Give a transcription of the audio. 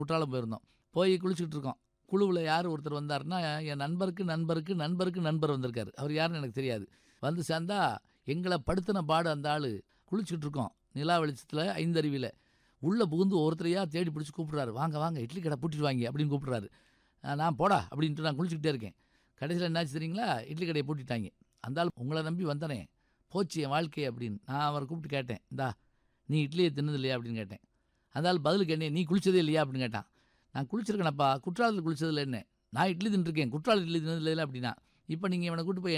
குற்றாலம் போயிருந்தோம் போய் குளிச்சுக்கிட்டு இருக்கோம் குழுவில் யார் ஒருத்தர் வந்தாருன்னா என் நண்பருக்கு நண்பருக்கு நண்பருக்கு நண்பர் வந்திருக்காரு அவர் யாருன்னு எனக்கு தெரியாது வந்து சேர்ந்தா எங்களை படுத்தின பாடு அந்த ஆள் குளிச்சுக்கிட்டு இருக்கோம் நிலா வெளிச்சத்தில் ஐந்தருவியில் உள்ளே புகுந்து ஒருத்தரையாக தேடி பிடிச்சி கூப்பிட்றாரு வாங்க வாங்க இட்லி கடை பூட்டிட்டு வாங்க அப்படின்னு கூப்பிட்றாரு ஆ, நான் போடா அப்படின்ட்டு நான் குளிச்சுக்கிட்டே இருக்கேன் கடைசியில் என்னாச்சு தெரியுங்களா இட்லி கடையை பூட்டிட்டாங்க அந்த ஆள் உங்களை நம்பி வந்தனே போச்சு என் வாழ்க்கை அப்படின்னு நான் அவரை கூப்பிட்டு கேட்டேன் இந்தா நீ இட்லியை தின்னது இல்லையா அப்படின்னு கேட்டேன் அந்த ஆள் பதிலுக்கு என்ன நீ குளிச்சதே இல்லையா அப்படின்னு கேட்டான் நான் குளிச்சிருக்கேனப்பா குற்றாலத்தில் குளிச்சதில்ல என்ன நான் இட்லி தின்றுருக்கேன் குற்றால இட்லி தின்னதில்லை அப்படின்னா இப்போ நீங்கள் இவனை கூட்டு போய்